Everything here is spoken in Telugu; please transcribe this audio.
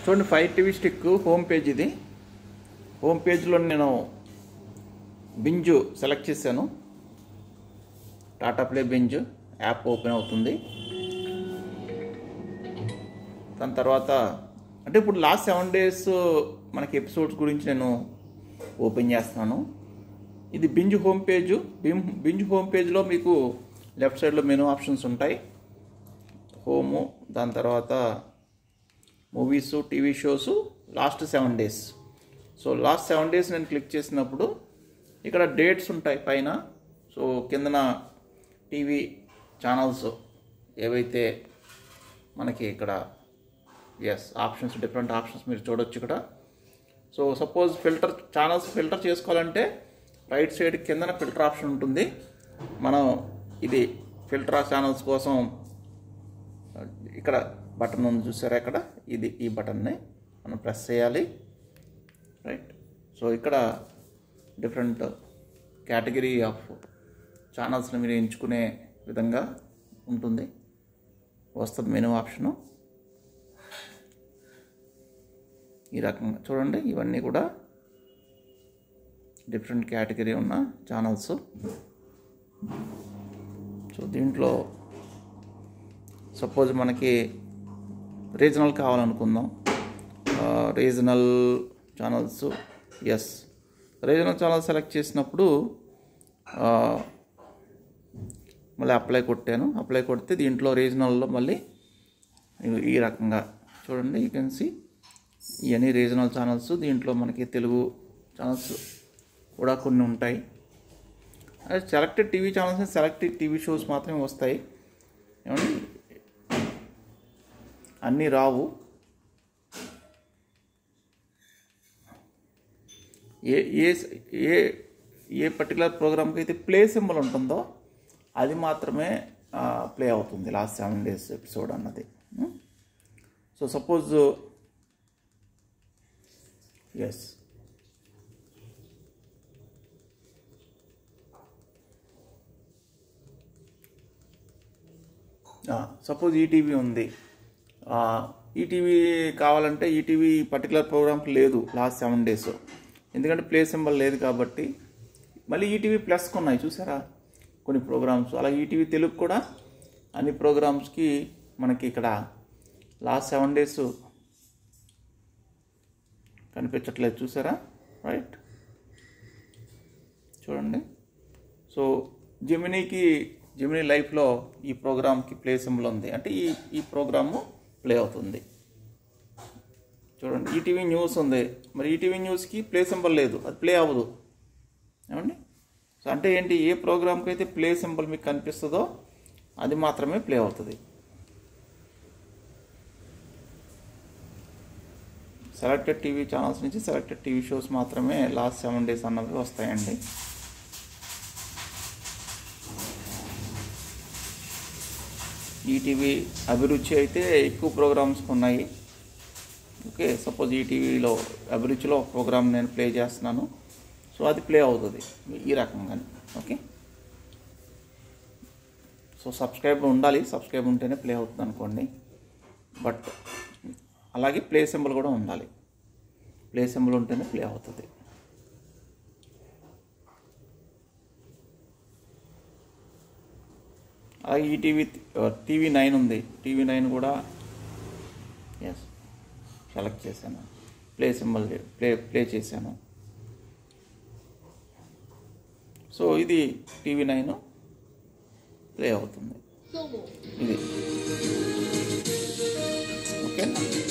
చూడండి fire TV stick home page ఇది హోమ్ పేజ్లో నేను బింజు సెలెక్ట్ చేశాను Tata play binge app open అవుతుంది దాని తర్వాత అంటే ఇప్పుడు లాస్ట్ సెవెన్ డేస్ మనకి ఎపిసోడ్స్ గురించి నేను ఓపెన్ చేస్తాను ఇది binge home page binge binge home పేజ్లో మీకు లెఫ్ట్ సైడ్లో మెనూ ఆప్షన్స్ ఉంటాయి హోము దాని తర్వాత movies TV shows last seven days so last seven days నేను క్లిక్ చేసినప్పుడు ఇక్కడ డేట్స్ ఉంటాయి పైన సో కిందన టీవీ ఛానల్స్ ఏవైతే మనకి ఇక్కడ ఎస్ ఆప్షన్స్ డిఫరెంట్ ఆప్షన్స్ మీరు చూడొచ్చు ఇక్కడ so suppose filter channels filter చేసుకోవాలంటే రైట్ సైడ్ కిందన ఫిల్టర్ ఆప్షన్ ఉంటుంది మనం ఇది ఫిల్టర్ ఛానల్స్ కోసం ఇక్కడ బటన్ ఉంది చూసారా ఇక్కడ ఇది ఈ బటన్ని మనం ప్రెస్ చేయాలి రైట్ సో ఇక్కడ డిఫరెంట్ కేటగిరీ ఆఫ్ ఛానల్స్ని మీరు ఎంచుకునే విధంగా ఉంటుంది వస్తుంది మెనూ ఆప్షను ఈ రకంగా చూడండి ఇవన్నీ కూడా డిఫరెంట్ కేటగిరీ ఉన్న ఛానల్స్ సో దీంట్లో సపోజ్ మనకి రీజనల్ కావాలనుకుందాం regional channels yes regional channel select చేసినప్పుడు ఆ, మళ్ళీ అప్లై కొట్టాను అప్లై కొడితే దీంట్లో రీజనల్లో మళ్ళీ ఈ- ఈ రకంగా చూడండి యూ కెన్ సి ఇవన్నీ రీజనల్ ఛానల్స్ దీంట్లో మనకి తెలుగు ఛానల్స్ కూడా కొన్ని ఉంటాయి అదే selected TV channels selected TV shows మాత్రమే వస్తాయి ఏమండి అన్నీ రావు ఏ ఏ ఏ ఏ పర్టికులర్ ప్రోగ్రామ్కి అయితే ప్లే సింబల్ ఉంటుందో అది మాత్రమే ప్లే అవుతుంది లాస్ట్ సెవెన్ డేస్ ఎపిసోడ్ అన్నది so suppose yes suppose ETV ఉంది ఈటీవీ కావాలంటే ఈటీవీ పర్టికులర్ ప్రోగ్రామ్కి లేదు లాస్ట్ సెవెన్ డేస్ ఎందుకంటే ప్లే సింబల్ లేదు కాబట్టి మళ్ళీ ఈటీవీ ప్లస్కి ఉన్నాయి చూసారా కొన్ని ప్రోగ్రామ్స్ అలాగే ఈటీవీ తెలుగు కూడా అన్ని ప్రోగ్రామ్స్కి మనకి ఇక్కడ లాస్ట్ సెవెన్ డేస్ కనిపించట్లేదు చూసారా రైట్ చూడండి సో జెమినీకి జెమినీ లైఫ్లో ఈ ప్రోగ్రామ్కి ప్లే సింబల్ ఉంది అంటే ఈ ఈ ప్రోగ్రాము ప్లే అవుతుంది చూడండి ఈటీవీ న్యూస్ ఉంది మరి ఈటీవీ న్యూస్కి ప్లే సింబల్ లేదు అది ప్లే అవ్వదు ఏమండి సో అంటే ఏంటి ఏ ప్రోగ్రామ్కి అయితే ప్లే సింబల్ మీకు కనిపిస్తుందో అది మాత్రమే ప్లే అవుతుంది సెలెక్టెడ్ టీవీ ఛానల్స్ నుంచి సెలెక్టెడ్ టీవీ షోస్ మాత్రమే లాస్ట్ సెవెన్ డేస్ అన్నవి వస్తాయండి ఈటీవీ అభిరుచి అయితే ఎక్కువ ప్రోగ్రామ్స్ ఉన్నాయి ఓకే సపోజ్ ఈటీవీలో అభిరుచిలో ఒక ప్రోగ్రామ్ నేను ప్లే చేస్తున్నాను సో అది ప్లే అవుతుంది ఈ రకంగా ఓకే సో సబ్స్క్రైబ్ ఉండాలి సబ్స్క్రైబ్ ఉంటేనే ప్లే అవుతుంది అనుకోండి బట్ అలాగే ప్లే సింబల్ కూడా ఉండాలి ప్లే సింబల్ ఉంటేనే ప్లే అవుతుంది అలాగే ఈ టీవీ టీవీ నైన్ ఉంది టీవీ నైన్ కూడా ఎస్ సెలెక్ట్ చేశాను ప్లే సింబల్ ప్లే ప్లే చేశాను సో ఇది టీవీ నైన్ ప్లే అవుతుంది ఇది ఓకే